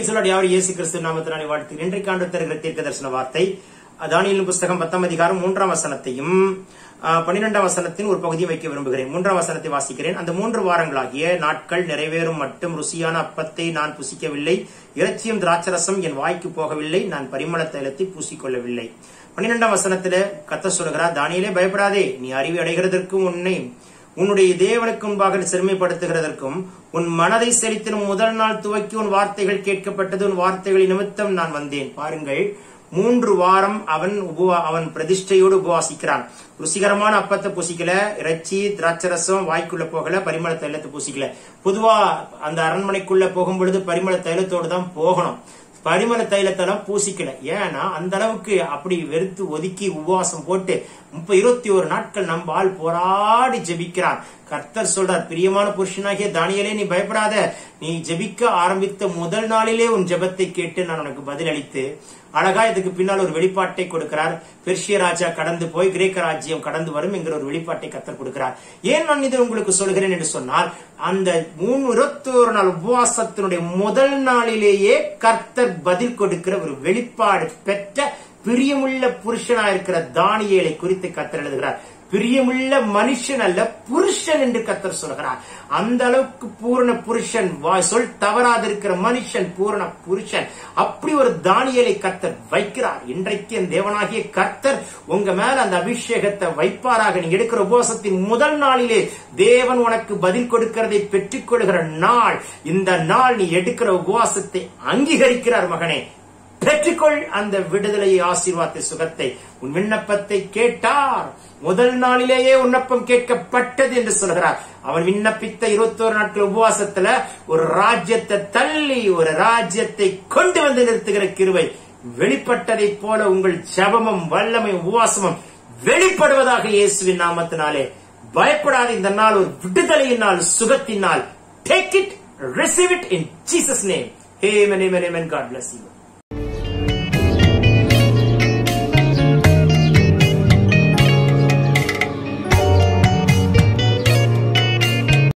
பிரைசலோட யார் இயேசு கிறிஸ்து நாமத்தினாலே வாழ்த்து இன்றைக்கு ஆண்டு தருகிற தீர்க்க தரிசன வார்த்தை தானியலின் புஸ்தகம் பத்தாம் அதிகாரம் மூன்றாம் வசனத்தையும் அஹ், பன்னிரெண்டாம் வசனத்தின் ஒரு பகுதியை வைக்க விரும்புகிறேன் மூன்றாம் வசனத்தை வாசிக்கிறேன் அந்த மூன்று வாரங்களாகிய நாட்கள் நிறைவேறும் மட்டும் ருசியான அப்பத்தை நான் புசிக்கவில்லை இறைச்சியும் திராட்சரசம் என் வாய்க்கு போகவில்லை நான் பரிமள தைலத்தை பூசிக்கொள்ளவில்லை பன்னிரெண்டாம் வசனத்துல கத்த சொல்கிறார் தானியலே பயப்படாதே நீ அறிவு அடைகிறதற்கும் உன்னை உன்னுடைய தேவனுக்கு முன்பாக செருமைப்படுத்துகிறதற்கும் உன் மனதை செலுத்தின முதல் நாள் துவக்கி உன் வார்த்தைகள் கேட்கப்பட்டது உன் வார்த்தைகளின் நிமித்தம் நான் வந்தேன் பாருங்கள் மூன்று வாரம் அவன் உபவா அவன் பிரதிஷ்டையோடு உபவாசிக்கிறான் ருசிகரமான அப்பத்தை பூசிக்கல இறைச்சி திராட்சரசம் வாய்க்குள்ள போகல பரிமள தைலத்தை பூசிக்கல பொதுவா அந்த அரண்மனைக்குள்ள போகும் பொழுது பரிமள தைலத்தோடு தான் போகணும் பரிமள தைலத்தெல்லாம் பூசிக்கல ஏன்னா அந்த அளவுக்கு அப்படி வெறுத்து ஒதுக்கி உபவாசம் போட்டு முப்ப இருபத்தி ஒரு நாட்கள் நம்ம ஆள் போராடி ஜெபிக்கிறான் கர்த்தர் சொல்றார் பிரியமான புருஷனாகிய தானியலே நீ பயப்படாத நீ ஜெபிக்க ஆரம்பித்த முதல் நாளிலே உன் ஜெபத்தை கேட்டு நான் உனக்கு பதிலளித்து அழகா இதுக்கு பின்னால் ஒரு வெளிப்பாட்டை கொடுக்கிறார் பெர்ஷிய ராஜா கடந்து போய் கிரேக்க ராஜ்யம் கடந்து வரும் என்கிற ஒரு வெளிப்பாட்டை கத்தர் கொடுக்கிறார் ஏன் நான் இதை உங்களுக்கு சொல்கிறேன் என்று சொன்னால் அந்த மூணு இருபத்தோரு நாள் உபவாசத்தினுடைய முதல் நாளிலேயே கர்த்தர் பதில் கொடுக்கிற ஒரு வெளிப்பாடு பெற்ற பிரியமுள்ள புருஷனா இருக்கிற தானியேலை குறித்து கத்தர் எழுதுகிறார் பிரியமுள்ள மனுஷன் அல்ல புருஷன் என்று கத்தர் சொல்கிறார் அந்த அளவுக்கு பூரண புருஷன் வா- சொல் தவறாதிருக்கிற மனுஷன் பூரண புருஷன் அப்படி ஒரு தானியலை கத்தர் வைக்கிறார் இன்றைக்கு என் தேவனாகிய கர்த்தர் உங்க மேல அந்த அபிஷேகத்தை வைப்பாராக நீ எடுக்கிற உபவாசத்தின் முதல் நாளிலே தேவன் உனக்கு பதில் கொடுக்கிறதை பெற்றுக்கொள்கிற நாள் இந்த நாள் நீ எடுக்கிற உபவாசத்தை அங்கீகரிக்கிறார் மகனே பெற்றுக்கொள் அந்த விடுதலையை ஆசீர்வாத சுகத்தை உன் விண்ணப்பத்தை கேட்டார் முதல் நாளிலேயே விண்ணப்பம் கேட்கப்பட்டது என்று சொல்கிறார் அவன் விண்ணப்பித்த இருபத்தோரு நாட்கள் உபவாசத்துல ஒரு ராஜ்யத்தை தள்ளி ஒரு ராஜ்யத்தை கொண்டு வந்து நிறுத்துகிற கிருவை வெளிப்பட்டதைப் போல உங்கள் ஜபமும் வல்லமை உபவாசமும் வெளிப்படுவதாக இயேசுவின் நாமத்தினாலே பயப்படாத இந்த நாள் ஒரு விடுதலையின் நாள் சுகத்தின் நாள் take it receive it in Jesus name Amen, amen, amen. God bless you.